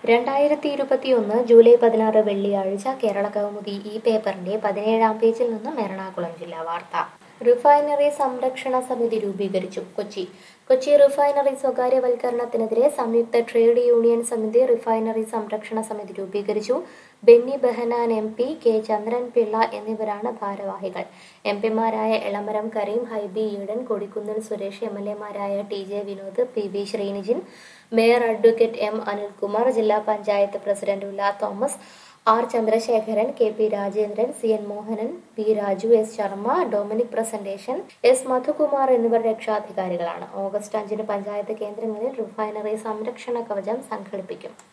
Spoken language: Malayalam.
രണ്ടായിരത്തി ഇരുപത്തിയൊന്ന് ജൂലൈ പതിനാറ് വെള്ളിയാഴ്ച കേരള കൗമുദി ഈ പേപ്പറിന്റെ പതിനേഴാം പേജിൽ നിന്നും എറണാകുളം ജില്ലാ വാർത്ത റിഫൈനറി സംരക്ഷണ സമിതി രൂപീകരിച്ചു കൊച്ചി കൊച്ചി റിഫൈനറി സ്വകാര്യവൽക്കരണത്തിനെതിരെ സംയുക്ത ട്രേഡ് യൂണിയൻ സമിതി റിഫൈനറി സംരക്ഷണ സമിതി രൂപീകരിച്ചു Benny Behanan M P K Chandran Pillai എന്നിവരാണ് ഭാരവാഹികൾ എം പിമാരായ Elamaram Kareem Hibi Eden Kodikunnil Suresh M L എമാരായ T J Vinod P V Sreenijin mayor advocate M Anilkumar ജില്ലാ panchayat president Ulla Thomas R Chandrasekharan K P Rajendran C N Mohanan P Raju S Sharma Dominic presentation S Madhukumar എന്നിവർ രക്ഷാധികാരികളാണ് ഓഗസ്റ്റ് അഞ്ചിന് പഞ്ചായത്ത് കേന്ദ്രങ്ങളിൽ റിഫൈനറി സംരക്ഷണ കവചം സംഘടിപ്പിക്കും